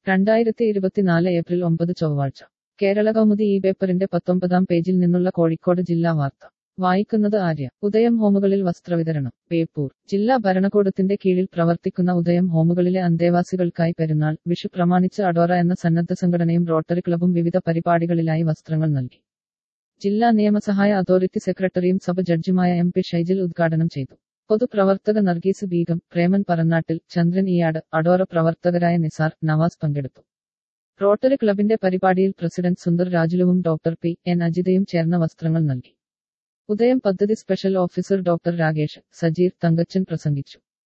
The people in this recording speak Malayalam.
രണ്ടായിരത്തി ഇരുപത്തിനാല് ഏപ്രിൽ ഒമ്പത് ചൊവ്വാഴ്ച കേരള കൗമുദി ഈ പേപ്പറിന്റെ പത്തൊമ്പതാം പേജിൽ നിന്നുള്ള കോഴിക്കോട് ജില്ലാ വാർത്ത വായിക്കുന്നത് ആര്യ ഉദയം ഹോമുകളിൽ വസ്ത്രവിതരണം ബേപ്പൂർ ജില്ലാ ഭരണകൂടത്തിന്റെ കീഴിൽ പ്രവർത്തിക്കുന്ന ഉദയം ഹോമുകളിലെ അന്തേവാസികൾക്കായി പെരുന്നാൾ വിഷു പ്രമാണിച്ച് അഡോറ എന്ന സന്നദ്ധ സംഘടനയും റോട്ടറി ക്ലബും വിവിധ പരിപാടികളിലായി വസ്ത്രങ്ങൾ നൽകി ജില്ലാ നിയമസഹായ അതോറിറ്റി സെക്രട്ടറിയും സഭ ജഡ്ജിയുമായ എം പി ഷൈജിൽ ഉദ്ഘാടനം ചെയ്തു പൊതുപ്രവർത്തക നർഗീസ് ബീഗം പ്രേമൻ പറന്നാട്ടിൽ ചന്ദ്രൻ ഇയാട് അഡോറ പ്രവർത്തകരായ നിസാർ നവാസ് പങ്കെടുത്തു റോട്ടറി ക്ലബിന്റെ പരിപാടിയിൽ പ്രസിഡന്റ് സുന്ദർ രാജുലുവും ഡോക്ടർ പി എൻ അജിതയും ചേർന്ന വസ്ത്രങ്ങൾ നൽകി ഉദയം പദ്ധതി special officer doctor Rakesh Sajeer Thankachan പ്രസംഗിച്ചു